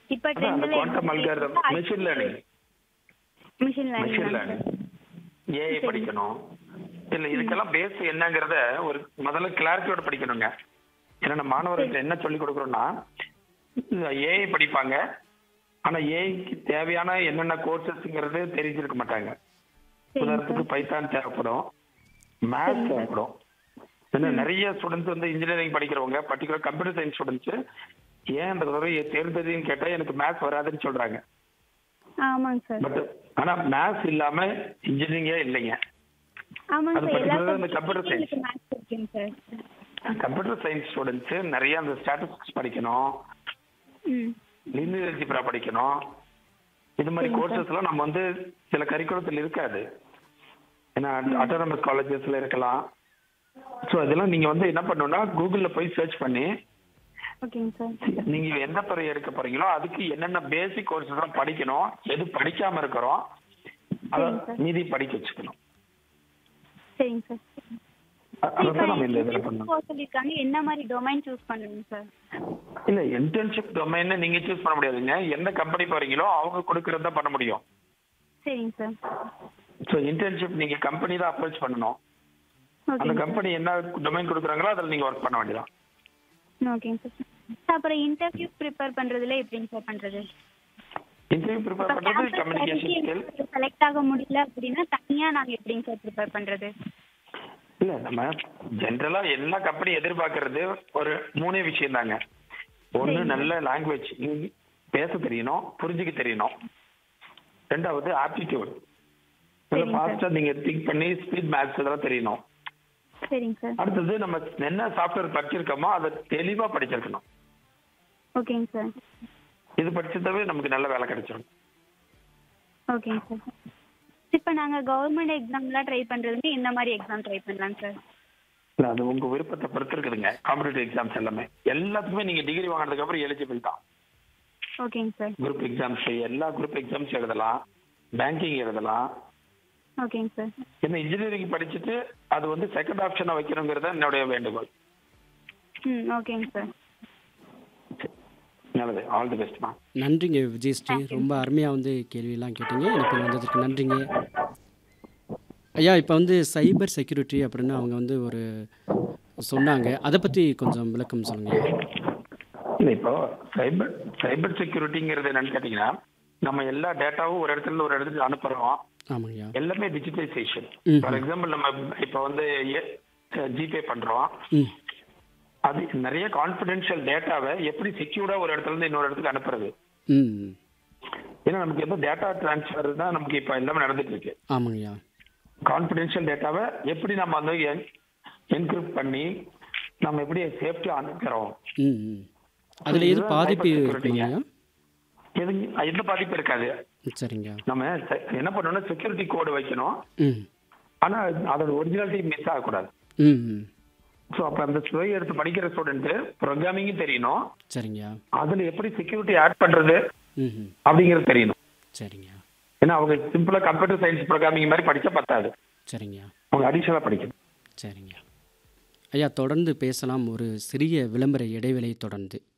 இப்ப அதான் அந்த ட்ரெண்ட்ல quantum algorithm machine learning machine machine learning learning AI சரி. படிக்கணும் இல்ல இதுக்கெல்லாம் பேஸ் என்னங்கறத ஒரு முதல்ல கிளாரிட்டியோட படிக்கணுங்க ஏன்னா நம்ம மாணவர்களுக்கு என்ன சொல்லி கொடுக்குறோம்னா ஏஐ படிப்பாங்க ஆனா ஏஐக்கு தேவையான என்னென்ன கோர்சஸ்ங்கிறது தெரிஞ்சிருக்க மாட்டாங்க உதாரணத்துக்கு பைத்தான் தேவைப்படும் மேத்ஸ் தேவைப்படும் ஏன்னா நிறைய ஸ்டூடெண்ட்ஸ் வந்து இன்ஜினியரிங் படிக்கிறவங்க பர்டிகுலர் கம்ப்யூட்டர் சயின்ஸ் ஸ்டூடெண்ட்ஸ் ஏன் அந்த துறையை தேர்ந்ததுன்னு கேட்டா எனக்கு மேத்ஸ் வராதுன்னு சொல்றாங்க ஆமாங்க சார் பட் ஆனா மேத்ஸ் இல்லாம இன்ஜினியரிங்கே இல்லைங்க ஆமாங்க அது சார் எல்லா particular இந்த computer subject எனக்கு மேத்ஸ் இருக்குங்க சார் கம்ப்யூட்டர் சயின்ஸ் ஸ்டூடெண்ட்ஸ் நிறைய அந்த ஸ்டாட்டிஸ்டிக்ஸ் படிக்கணும் ம் லீனியர் அல்ஜிப்ரா படிக்கணும் இது மாதிரி கோர்சஸ் எல்லாம் நம்ம வந்து சில கரிக்குலத்தில் இருக்காது ஏன்னா அட்டானமஸ் காலேஜஸ்ல இருக்கலாம் ஸோ இதெல்லாம் நீங்க வந்து என்ன பண்ணணும்னா கூகுள்ல போய் சர்ச் பண்ணி ஓகேங்க சார் நீங்க எந்த துறை எடுக்க போறீங்களோ அதுக்கு என்னென்ன பேசிக் கோர்சஸ் எல்லாம் படிக்கணும் எது படிக்காம இருக்கிறோம் அதை சரிங்க சார். மீதி படிக்க வச்சுக்கணும் சரிங்க சார் அ- அதைத்தான் நம்ம இந்த இதில் பண்ணணும் போக சொல்லியிருக்காங்க என்ன மாதிரி டொமைன் சூஸ் பண்ணணும் சார் இல்ல இன்டர்ன்ஷிப் டொமைன் நீங்க சூஸ் பண்ண முடியாதுங்க எந்த கம்பெனி போறீங்களோ அவங்க கொடுக்கறது தான் பண்ண முடியும் சரிங்க சார் ஸோ இன்டர்ன்ஷிப் நீங்க கம்பெனி தான் அப்ரோச் பண்ணணும் அந்த ஓகேங்க கம்பெனி என்ன டொமைன் கொடுக்குறாங்களோ அதில் நீங்க ஒர்க் பண்ண வேண்டியதான் ஓகேங்க சார் சார் அப்புறம் இன்டர்வியூ ப்ரிப்பேர் பண்றதுல எப்படிங்க சார் பண்றது இன்டர்வியூ ப்ரிப்பேர் பண்றது கம்யூனிகேஷன் ஸ்கில் செலக்ட் ஆக முடியல அப்படின்னா தனியா நாங்க எப்படிங்க சார் ப்ரிப்பேர் பண்றது இல்ல நம்ம ஜென்ரலா எல்லா கம்பெனி எதிர்பார்க்கறது ஒரு மூணே விஷயம் தாங்க ஒண்ணு சரிங்க. நல்ல லாங்குவேஜ் பேச தெரியணும் புரிஞ்சுக்க தெரியணும் ரெண்டாவது ஆப்டிடியூட் நல்ல சரிங்க சார். ஃபாஸ்டா நீங்க திங்க் பண்ணி ஸ்பீட் மேத்ஸ் இதெல்லாம் தெரியணும் சரிங்க சார் அடுத்தது நம்ம என்ன சாஃப்ட்வேர் படிச்சிருக்கோமோ அதை தெளிவா படிச்சிருக்கணும் ஓகேங்க சார் இது படிச்சதாவே நமக்கு நல்ல வேலை கிடைச்சிரும் ஓகேங்க சார் இப்போ நாங்க கவர்மெண்ட் எக்ஸாம்லாம் ட்ரை பண்றதுக்கு இந்த மாதிரி எக்ஸாம் ட்ரை பண்ணலாம் சார் இல்ல அது உங்க விருப்பத்தை பொறுத்து இருக்குதுங்க காம்படிட்டிவ் எக்ஸாம்ஸ் எல்லாமே எல்லாத்துக்குமே நீங்க டிகிரி வாங்கினதுக்கு அப்புறம் எலிஜிபிள் தான் ஓகேங்க சார் குரூப் எக்ஸாம்ஸ் எல்லா குரூப் எக்ஸாம்ஸ் எழுதலாம் பேங்கிங் எழுதலாம் ஓகேங்க சார் என்ன இன்ஜினியரிங் படிச்சுட்டு அது வந்து செகண்ட் ஆப்ஷனா வைக்கணுங்கிறது என்னுடைய வேண்டுகோள் ம் ஓகேங்க சார் நல்லது ஆல் தி பெஸ்ட்மா நன்றிங்க விஜயஸ்ரீ ரொம்ப அருமையாக வந்து கேள்வியெல்லாம் கேட்டீங்க எனக்கு வந்ததுக்கு நன்றிங்க ஐயா இப்போ வந்து சைபர் செக்யூரிட்டி அப்படின்னு அவங்க வந்து ஒரு சொன்னாங்க அதை பற்றி கொஞ்சம் விளக்கம் சொல்லுங்க இல்ல இப்போ சைபர் சைபர் செக்யூரிட்டிங்கிறது என்னன்னு கேட்டீங்கன்னா நம்ம எல்லா டேட்டாவும் ஒரு இடத்துல இருந்து ஒரு இடத்துக்கு அனுப்புறோம் ஆமாங்கய்யா எல்லாமே டிஜிட்டலைசேஷன் ம். ஃபார் எக்ஸாம்பிள் நம்ம இப்போ வந்து ஜிபே பண்றோம் ம் அது நிறைய கான்ஃபிடென்ஷியல் டேட்டாவை எப்படி செக்யூர்டா ஒரு இடத்துல இருந்து இன்னொரு இடத்துக்கு அனுப்புறது ம் ஏன்னா நமக்கு எந்த டேட்டா டிரான்ஸ்ஃபர் தான் நமக்கு இப்போ எல்லாமே நடந்துட்டு இருக்கு ஆமாங்கய்யா கான்ஃபிடென்ஷியல் டேட்டாவை எப்படி நம்ம வந்து என்கிரிப்ட் பண்ணி நம்ம எப்படி சேஃப்டியா அனுப்புறோம் ம் ம் அதில் எது இதுதான் பாதிப்பு cyber security ங்க. இருக்குங்கய்யா எது எந்த பாதிப்பு இருக்காது சரிங்க நம்ம செ- என்ன பண்ணணும்னா செக்யூரிட்டி கோடு வைக்கணும் ம் ஆனா அதோட ஒரிஜினாலிட்டி மிஸ் ஆகக்கூடாது ம் ம் ஸோ அப்போ அந்த ஸ்டோரி எடுத்து படிக்கிற ஸ்டூடெண்ட் ப்ரோக்ராமிங்கும் தெரியணும் சரிங்கய்யா அதுல எப்படி செக்யூரிட்டி ஆட் பண்றது ம் ம் அப்படிங்கிறது தெரியணும் சரிங்கய்யா ஏன்னா அவங்க சிம்பிளா கம்ப்யூட்டர் சயின்ஸ் ப்ரோக்ராமிங் மாதிரி படிச்சா பத்தாது சரிங்கய்யா அவங்க அடிஷனலா படிக்கணும் சரிங்க ஐயா தொடர்ந்து பேசலாம் ஒரு சிறிய விளம்பர இடைவேளை தொடர்ந்து